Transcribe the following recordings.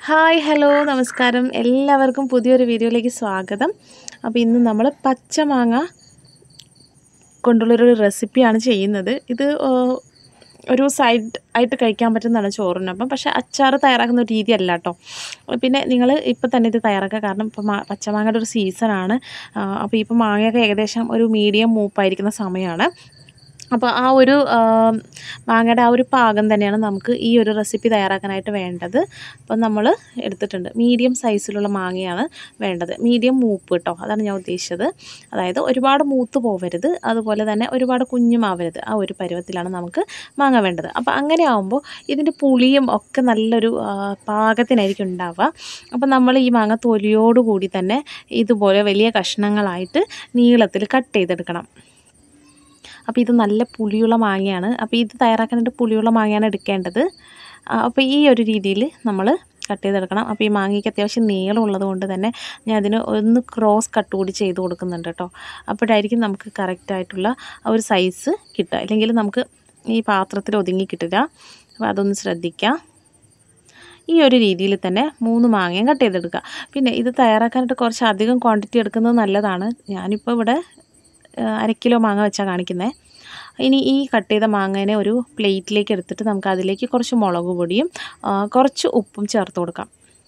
hi hello നമസ്കാരം എല്ലാവർക്കും പുതിയൊരു വീഡിയോയിലേക്ക് സ്വാഗതം അപ്പോൾ ഇന്ന് നമ്മൾ പച്ചമാങ്ങ കൊണ്ടുള്ളൊരു റെസിപ്പിയാണ് ചെയ്യുന്നത് ഇത് ആ, ഒരു സൈഡ് ആയിട്ട് കഴിക്കാൻ പറ്റുന്നതാണ് ചോറിനൊപ്പം പക്ഷേ അച്ചാർ തയ്യാറാക്കുന്ന ഒരു രീതിയല്ല കേട്ടോ പിന്നെ നിങ്ങൾ ഇപ്പോൾ തന്നെ ഇത് തയ്യാറാക്കുക കാരണം ഇപ്പോൾ മാ പച്ചമാങ്ങയുടെ ഒരു സീസണാണ് അപ്പോൾ ഇപ്പോൾ മാങ്ങയൊക്കെ ഏകദേശം ഒരു മീഡിയം മൂപ്പായിരിക്കുന്ന സമയമാണ് അപ്പോൾ ആ ഒരു ആ, മാങ്ങയുടെ ആ ഒരു പാകം തന്നെയാണ് നമുക്ക് ഈ ഒരു റെസിപ്പി തയ്യാറാക്കാനായിട്ട് വേണ്ടത് അപ്പോൾ നമ്മൾ എടുത്തിട്ടുണ്ട് മീഡിയം സൈസിലുള്ള മാങ്ങയാണ് വേണ്ടത് മീഡിയം മൂപ്പ് കേട്ടോ അതാണ് ഞാൻ ഉദ്ദേശിച്ചത് അതായത് ഒരുപാട് മൂത്ത് പോവരുത് അതുപോലെ തന്നെ ഒരുപാട് കുഞ്ഞുമാവരുത് ആ ഒരു പരുവത്തിലാണ് നമുക്ക് മാങ്ങ വേണ്ടത് അപ്പോൾ അങ്ങനെ ആകുമ്പോൾ ഇതിൻ്റെ പുളിയും ഒക്കെ നല്ലൊരു ആ, പാകത്തിനായിരിക്കും ഉണ്ടാവുക അപ്പോൾ നമ്മൾ ഈ മാങ്ങ തൊലിയോടുകൂടി തന്നെ ഇതുപോലെ വലിയ കഷ്ണങ്ങളായിട്ട് നീളത്തിൽ കട്ട് ചെയ്തെടുക്കണം അപ്പോൾ ഇത് നല്ല പുളിയുള്ള മാങ്ങയാണ് അപ്പോൾ ഇത് തയ്യാറാക്കാനായിട്ട് പുളിയുള്ള മാങ്ങയാണ് എടുക്കേണ്ടത് ആ, അപ്പോൾ ഈ ഒരു രീതിയിൽ നമ്മൾ കട്ട് ചെയ്തെടുക്കണം അപ്പോൾ ഈ മാങ്ങയ്ക്ക് അത്യാവശ്യം നീളമുള്ളത് കൊണ്ട് തന്നെ ഞാൻ അതിന് ഒന്ന് ക്രോസ് കട്ട് കൂടി ചെയ്ത് കൊടുക്കുന്നുണ്ട് കേട്ടോ അപ്പോഴായിരിക്കും നമുക്ക് കറക്റ്റായിട്ടുള്ള ആ ഒരു സൈസ് കിട്ടുക അല്ലെങ്കിൽ നമുക്ക് ഈ പാത്രത്തിൽ ഒതുങ്ങി കിട്ടില്ല അപ്പോൾ അതൊന്ന് ശ്രദ്ധിക്കുക ഈ ഒരു രീതിയിൽ തന്നെ മൂന്ന് മാങ്ങയും കട്ട് ചെയ്തെടുക്കുക പിന്നെ ഇത് തയ്യാറാക്കാനായിട്ട് കുറച്ച് അധികം ക്വാണ്ടിറ്റി എടുക്കുന്നത് നല്ലതാണ് ഞാനിപ്പോൾ ഇവിടെ ആ, അര കിലോ മാങ്ങ വെച്ചാണ് കാണിക്കുന്നത് ഇനി ഈ കട്ട് ചെയ്ത മാങ്ങേനെ ഒരു പ്ലേറ്റിലേക്ക് എടുത്തിട്ട് നമുക്ക് അതിലേക്ക് കുറച്ച് മുളക് പൊടിയും ആ, കുറച്ച് ഉപ്പും ചേർത്ത് കൊടുക്കാം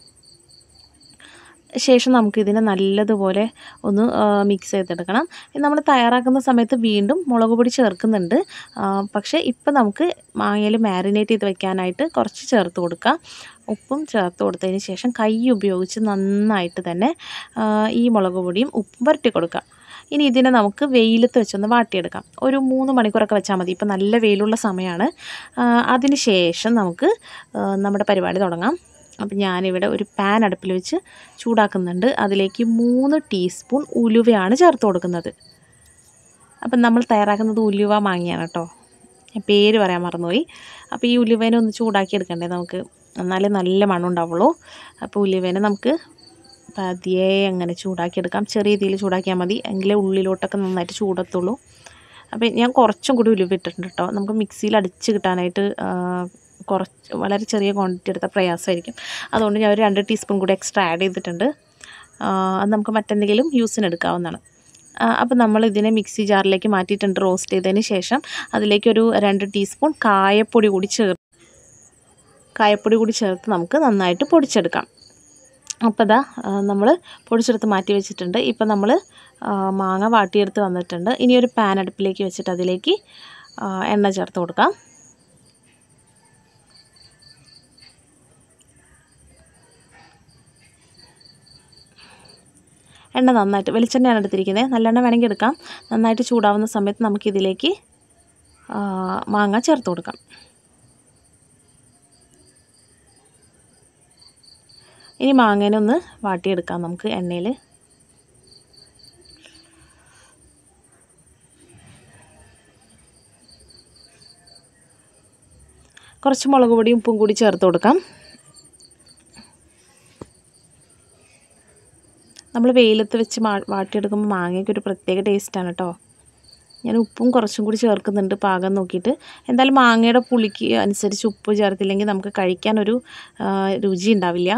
ശേഷം നമുക്കിതിനെ നല്ലതുപോലെ ഒന്ന് മിക്സ് ചെയ്തെടുക്കണം ഇത് നമ്മൾ തയ്യാറാക്കുന്ന സമയത്ത് വീണ്ടും മുളക് പൊടി ചേർക്കുന്നുണ്ട് ആ, പക്ഷേ ഇപ്പം നമുക്ക് മാങ്ങയിൽ മാരിനേറ്റ് ചെയ്ത് വെക്കാനായിട്ട് കുറച്ച് ചേർത്ത് കൊടുക്കുക ഉപ്പും ചേർത്ത് കൊടുത്തതിന് ശേഷം കൈ ഉപയോഗിച്ച് നന്നായിട്ട് തന്നെ ആ, ഈ മുളക് പൊടിയും ഉപ്പും പുരട്ടി കൊടുക്കുക ഇനി ഇതിനെ നമുക്ക് വെയിലത്ത് വെച്ചൊന്ന് വാട്ടിയെടുക്കാം ഒരു മൂന്ന് മണിക്കൂറൊക്കെ വെച്ചാൽ മതി ഇപ്പം നല്ല വെയിലുള്ള സമയമാണ് അതിന് ശേഷം നമുക്ക് ആ, നമ്മുടെ പരിപാടി തുടങ്ങാം അപ്പം ഞാനിവിടെ ഒരു പാൻ അടുപ്പിൽ വെച്ച് ചൂടാക്കുന്നുണ്ട് അതിലേക്ക് മൂന്ന് ടീസ്പൂൺ ഉലുവയാണ് ചേർത്ത് കൊടുക്കുന്നത് അപ്പം നമ്മൾ തയ്യാറാക്കുന്നത് ഉലുവ മാങ്ങയാണ് കേട്ടോ ഞാൻ പേര് പറയാൻ മറന്നുപോയി അപ്പോൾ ഈ ഉലുവേനെ ഒന്ന് ചൂടാക്കി എടുക്കണ്ടേ നമുക്ക് എന്നാലേ നല്ല മണം ഉണ്ടാവുള്ളൂ അപ്പോൾ ഉലുവേനെ നമുക്ക് പതിയെ അങ്ങനെ ചൂടാക്കി എടുക്കാം ചെറിയ രീതിയിൽ ചൂടാക്കിയാൽ മതി എങ്കിലേ ഉള്ളിലോട്ടൊക്കെ നന്നായിട്ട് ചൂടത്തുള്ളൂ അപ്പോൾ ഞാൻ കുറച്ചും കൂടി ഉലുവ ഇട്ടിട്ടുണ്ട് കേട്ടോ നമുക്ക് മിക്സിയിൽ അടിച്ച് കിട്ടാനായിട്ട് ആ, കുറച്ച് വളരെ ചെറിയ ക്വാണ്ടിറ്റി എടുത്താൽ പ്രയാസമായിരിക്കും അതുകൊണ്ട് ഞാൻ ഒരു രണ്ട് ടീസ്പൂൺ കൂടി എക്സ്ട്രാ ആഡ് ചെയ്തിട്ടുണ്ട് ആ, അത് നമുക്ക് മറ്റെന്തെങ്കിലും യൂസിന് എടുക്കാവുന്നതാണ് അപ്പോൾ നമ്മൾ ഇതിനെ മിക്സി ജാറിലേക്ക് മാറ്റിയിട്ടുണ്ട് റോസ്റ്റ് ചെയ്തതിന് ശേഷം അതിലേക്കൊരു രണ്ട് ടീസ്പൂൺ കായപ്പൊടി കൂടി ചേർ കായപ്പൊടി കൂടി ചേർത്ത് നമുക്ക് നന്നായിട്ട് പൊടിച്ചെടുക്കാം അപ്പോൾ ഇതാ നമ്മൾ പൊടിച്ചെടുത്ത് മാറ്റി വെച്ചിട്ടുണ്ട് ഇപ്പോൾ നമ്മൾ മാങ്ങ വാട്ടിയെടുത്ത് വന്നിട്ടുണ്ട് ഇനി ഒരു പാൻ അടുപ്പിലേക്ക് വെച്ചിട്ട് അതിലേക്ക് ആ, എണ്ണ ചേർത്ത് കൊടുക്കാം എണ്ണ നന്നായിട്ട് വെളിച്ചെണ്ണയാണ് എടുത്തിരിക്കുന്നത് നല്ലെണ്ണ വേണമെങ്കിൽ എടുക്കാം നന്നായിട്ട് ചൂടാവുന്ന സമയത്ത് നമുക്കിതിലേക്ക് ആ, മാങ്ങ ചേർത്ത് കൊടുക്കാം ഇനി മാങ്ങേനെ ഒന്ന് വാട്ടിയെടുക്കാം നമുക്ക് എണ്ണയിൽ കുറച്ച് മുളക് പൊടിയും ഉപ്പും കൂടി ചേർത്ത് കൊടുക്കാം നമ്മൾ വെയിലത്ത് വെച്ച് മാ- വാട്ടിയെടുക്കുമ്പോൾ മാങ്ങയ്ക്ക് ഒരു പ്രത്യേക ടേസ്റ്റാണ് കേട്ടോ ഞാൻ ഉപ്പും കുറച്ചും കൂടി ചേർക്കുന്നുണ്ട് പാകം നോക്കിയിട്ട് എന്തായാലും മാങ്ങയുടെ പുളിക്ക് അനുസരിച്ച് ഉപ്പ് ചേർത്തില്ലെങ്കിൽ നമുക്ക് കഴിക്കാനൊരു ആ, രുചി ഉണ്ടാവില്ല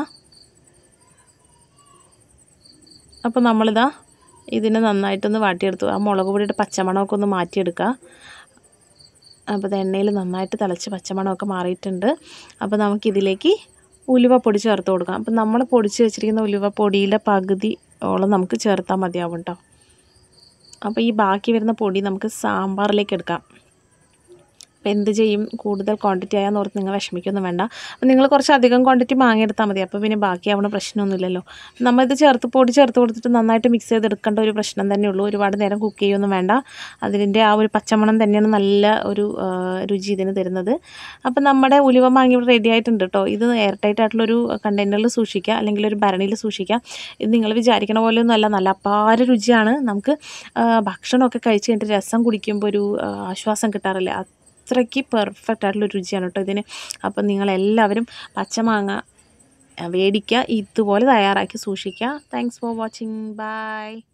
അപ്പോൾ നമ്മളിതാ ഇതിനെ നന്നായിട്ടൊന്ന് വാട്ടിയെടുത്തു ആ മുളക് പൊടിയുടെ പച്ചമണമൊക്കെ ഒന്ന് മാറ്റിയെടുക്കുക അപ്പോൾ ഇത് എണ്ണയിൽ നന്നായിട്ട് തിളച്ച് പച്ചമണമൊക്കെ മാറിയിട്ടുണ്ട് അപ്പോൾ നമുക്കിതിലേക്ക് ഉലുവ പൊടി ചേർത്ത് കൊടുക്കാം അപ്പം നമ്മൾ പൊടിച്ച് വെച്ചിരിക്കുന്ന ഉലുവ പൊടിയുടെ പകുതി ഓളം നമുക്ക് ചേർത്താൽ മതിയാവും കേട്ടോ അപ്പോൾ ഈ ബാക്കി വരുന്ന പൊടി നമുക്ക് സാമ്പാറിലേക്ക് എടുക്കാം അപ്പോൾ എന്ത് ചെയ്യും കൂടുതൽ ക്വാണ്ടിറ്റി ആയാന്ന് ഓർത്ത് നിങ്ങൾ വിഷമിക്കൊന്നും വേണ്ട അപ്പോൾ നിങ്ങൾ കുറച്ച് അധികം ക്വാണ്ടിറ്റി മാങ്ങ എടുത്താൽ മതി അപ്പോൾ പിന്നെ ബാക്കിയാവണ പ്രശ്നമൊന്നുമില്ലല്ലോ നമ്മളിത് ചേർത്ത് പൊടി ചേർത്ത് കൊടുത്തിട്ട് നന്നായിട്ട് മിക്സ് ചെയ്തെടുക്കേണ്ട ഒരു പ്രശ്നം തന്നെ ഉള്ളൂ ഒരുപാട് നേരം കുക്ക് ചെയ്യൊന്നും വേണ്ട അതിൻ്റെ ആ ഒരു പച്ചമണം തന്നെയാണ് നല്ല ഒരു ആ, രുചി ഇതിന് തരുന്നത് അപ്പോൾ നമ്മുടെ ഉലുവ മാങ്ങ ഇവിടെ റെഡി ആയിട്ടുണ്ട് കേട്ടോ ഇത് എയർ ടൈറ്റ് ആയിട്ടുള്ളൊരു കണ്ടെയ്നറിൽ സൂക്ഷിക്കുക അല്ലെങ്കിൽ ഒരു ഭരണിയിൽ സൂക്ഷിക്കുക ഇത് നിങ്ങൾ വിചാരിക്കണ പോലെയൊന്നും അല്ല നല്ല അപാര രുചിയാണ് നമുക്ക് ആ, ഭക്ഷണമൊക്കെ കഴിച്ച് കഴിഞ്ഞിട്ട് രസം കുടിക്കുമ്പോൾ ഒരു ആ, ആശ്വാസം കിട്ടാറില്ല അത്രയ്ക്ക് പെർഫെക്റ്റ് ആയിട്ടുള്ള രുചിയാണ് കേട്ടോ ഇതിന് അപ്പം നിങ്ങളെല്ലാവരും പച്ചമാങ്ങ ആ, വേടിക്കുക ഇതുപോലെ തയ്യാറാക്കി സൂക്ഷിക്കുക താങ്ക്സ് ഫോർ വാച്ചിങ് ബൈ